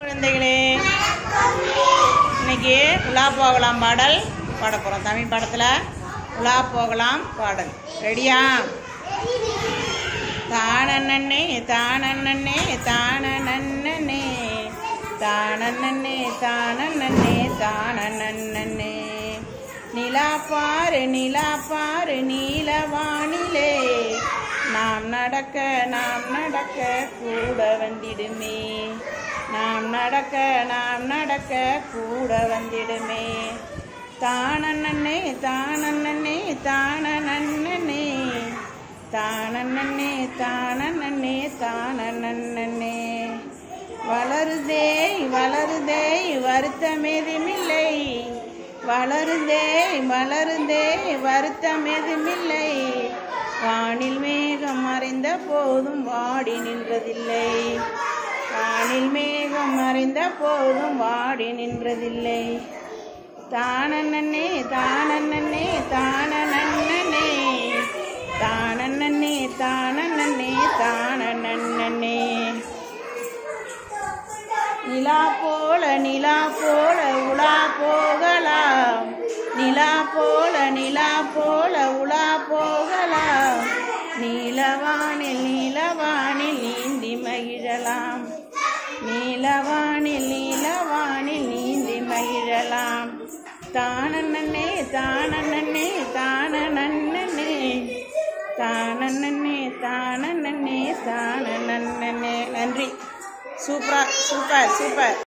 குழந்தைகளே இன்னைக்கு உலா போகலாம் பாடல் பாட போகிறோம் தமிழ் பாடத்தில் உலா போகலாம் பாடல் ரெடியா தானண்ணே தானண்ணே தானண்ணே தானண்ணே தானண்ணே தானண்ணே நிலா பாரு நிலா பாரு நீலவானிலே நாம் நடக்க நாம் நடக்க கூட வந்திடுமே நாம் நடக்க நாம் நடக்க கூட வந்திடுமே தானண்ணே தானண்ணே தானண்ணே தானண்ணே தானண்ணே தானண்ணே வளருதே வளருதே வருத்தமெதுமில்லை வளருதே வளருதே வருத்தமெதுமில்லை வானில் மேகம் மறைந்த போதும் வாடி நின்றதில்லை வானில் மேகம் மறைந்த போதும் வாடி நின்றதில்லை தானண்ணே தானண்ணே தானண்ணே தானண்ணே தானண்ணே தானண்ணே நிலா போல நிலா போல உலா போகலாம் நிலா போல நிலா போல உலா போகலாம் நீலவானில் நீலவானில் நீந்தி மகிழலாம் நீலவானில் நீலவானில் நீந்தி மகிழலாம் தானண்ணே தானண்ணே தானண்ணே தானண்ணே தானண்ணே தானண்ணே நன்றி சூப்பரா சூப்பர் சூப்பர்